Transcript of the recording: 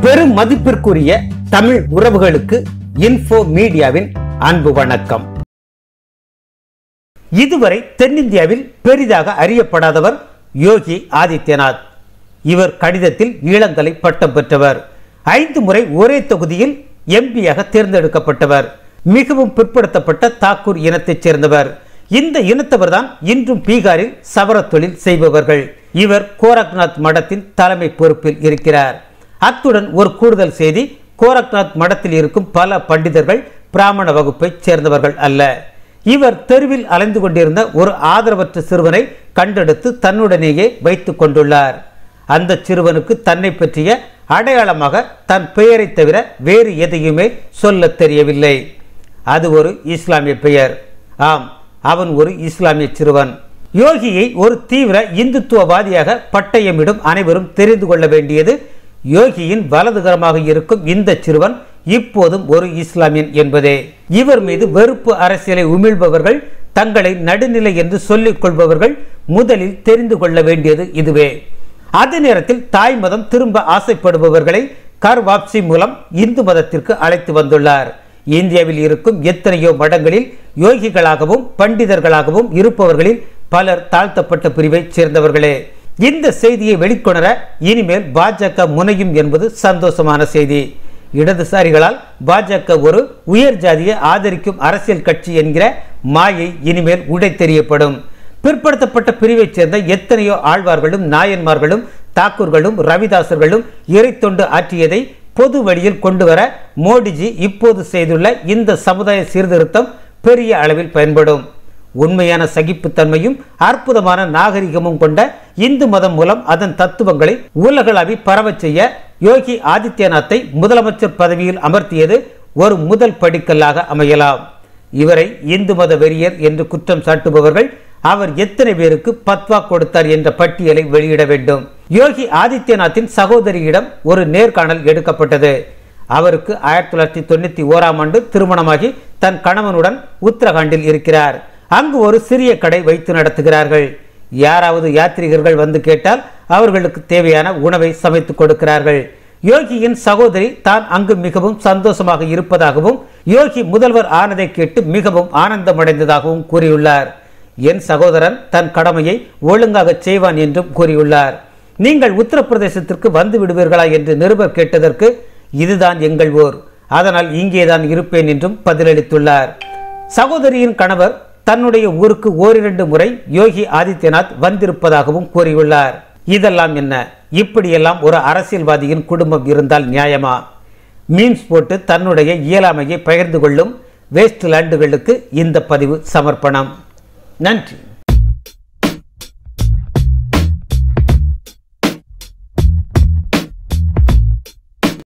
பெரும் மதிப்பிற்குரிய தமிழ் உறவுகளுக்கு இன்ஃபோ மீடியாவின் அன்பு வணக்கம் இதுவரை தென்னிந்தியாவில் பெரிதாக அறியப்படாதவர் யோகி ஆதித்யநாத் இவர் கடிதத்தில் இளங்கலை பட்டம் பெற்றவர் ஐந்து முறை ஒரே தொகுதியில் எம்பியாக தேர்ந்தெடுக்கப்பட்டவர் மிகவும் பிற்படுத்தப்பட்ட தாக்கூர் இனத்தைச் சேர்ந்தவர் இந்த இனத்தவர் தான் இன்றும் பீகாரில் சவர தொழில் செய்பவர்கள் இவர் கோரக்நாத் மடத்தின் தலைமை பொறுப்பில் இருக்கிறார் அத்துடன் ஒரு கூடுதல் செய்தி கோரக்நாத் மடத்தில் இருக்கும் பல பண்டிதர்கள் பிராமண வகுப்பைச் சேர்ந்தவர்கள் அல்ல இவர் தெருவில் அலைந்து கொண்டிருந்த ஒரு ஆதரவற்ற சிறுவனை கண்டெடுத்து தன்னுடனேயே வைத்துக் கொண்டுள்ளார் அந்த சிறுவனுக்கு தன்னை பற்றிய அடையாளமாக தன் பெயரை தவிர வேறு எதையுமே சொல்லத் தெரியவில்லை அது ஒரு இஸ்லாமிய பெயர் ஆம் அவன் ஒரு இஸ்லாமிய சிறுவன் யோகியை ஒரு தீவிர இந்துத்துவவாதியாக பட்டயமிடும் அனைவரும் தெரிந்து கொள்ள வேண்டியது யோகியின் வலதுகரமாக இருக்கும் இந்த சிறுவன் இப்போதும் ஒரு இஸ்லாமியன் என்பதே இவர் மீது வெறுப்பு அரசியலை உமிழ்பவர்கள் தங்களை நடுநிலை என்று சொல்லிக் கொள்பவர்கள் முதலில் தெரிந்து கொள்ள வேண்டியது இதுவே அதே நேரத்தில் தாய் மதம் திரும்ப ஆசைப்படுபவர்களை கர் வாப்சி மூலம் இந்து மதத்திற்கு அழைத்து வந்துள்ளார் இந்தியாவில் இருக்கும் எத்தனையோ மடங்களில் யோகிகளாகவும் பண்டிதர்களாகவும் இருப்பவர்களில் பலர் தாழ்த்தப்பட்ட பிரிவைச் சேர்ந்தவர்களே இந்த செய்தியை வெளிக்கொணர இனிமேல் பாஜக முனையும் என்பது சந்தோஷமான செய்தி இடதுசாரிகளால் பாஜக ஒரு உயர் ஜாதியை ஆதரிக்கும் அரசியல் கட்சி என்கிற மாயை இனிமேல் உடை தெரியப்படும் பிற்படுத்தப்பட்ட பிரிவைச் சேர்ந்த எத்தனையோ ஆழ்வார்களும் நாயன்மார்களும் தாக்கூர்களும் ரவிதாசர்களும் இறைத்தொண்டு ஆற்றியதை பொது வழியில் கொண்டு வர மோடிஜி இப்போது செய்துள்ள இந்த சமுதாய சீர்திருத்தம் பெரிய அளவில் பயன்படும் உண்மையான சகிப்புத்தன்மையும் அற்புதமான நாகரிகமும் கொண்ட இந்து மதம் மூலம் அதன் தத்துவங்களை உலகளாவி பரவச் செய்ய யோகி ஆதித்யநாத்தை முதலமைச்சர் பதவியில் அமர்த்தியது ஒரு முதல் படிக்கல்லாக அமையலாம் இவரை இந்து மத வெறியர் என்று குற்றம் சாட்டுபவர்கள் அவர் எத்தனை பேருக்கு பத்வா கொடுத்தார் என்ற பட்டியலை வெளியிட வேண்டும் யோகி ஆதித்யநாத்தின் சகோதரியிடம் ஒரு நேர்காணல் எடுக்கப்பட்டது அவருக்கு ஆயிரத்தி தொள்ளாயிரத்தி தொண்ணூத்தி ஓராம் ஆண்டு திருமணமாகி தன் கணவனுடன் உத்தரகாண்டில் இருக்கிறார் அங்கு ஒரு சிறிய கடை வைத்து நடத்துகிறார்கள் யாராவது யாத்ரீகர்கள் வந்து கேட்டால் அவர்களுக்கு தேவையான உணவை சமைத்து கொடுக்கிறார்கள் யோகியின் சகோதரி தான் அங்கு மிகவும் சந்தோஷமாக இருப்பதாகவும் யோகி முதல்வர் ஆனதை கேட்டு மிகவும் ஆனந்தமடைந்ததாகவும் கூறியுள்ளார் என் சகோதரன் தன் கடமையை ஒழுங்காக செய்வான் என்றும் கூறியுள்ளார் நீங்கள் உத்தரப்பிரதேசத்திற்கு வந்து விடுவீர்களா என்று நிருபர் கேட்டதற்கு இதுதான் எங்கள் ஊர் அதனால் இங்கேதான் இருப்பேன் என்றும் பதிலளித்துள்ளார் சகோதரியின் கணவர் தன்னுடைய ஊருக்கு ஓரிரண்டு முறை யோகி ஆதித்யநாத் வந்திருப்பதாகவும் கூறியுள்ளார் இதெல்லாம் என்ன இப்படியெல்லாம் ஒரு அரசியல்வாதியின் குடும்பம் இருந்தால் நியாயமா மீன்ஸ் போட்டு தன்னுடைய இயலாமையை பகிர்ந்து கொள்ளும் வேஸ்ட் லேண்டுகளுக்கு இந்த பதிவு சமர்ப்பணம் நன்றி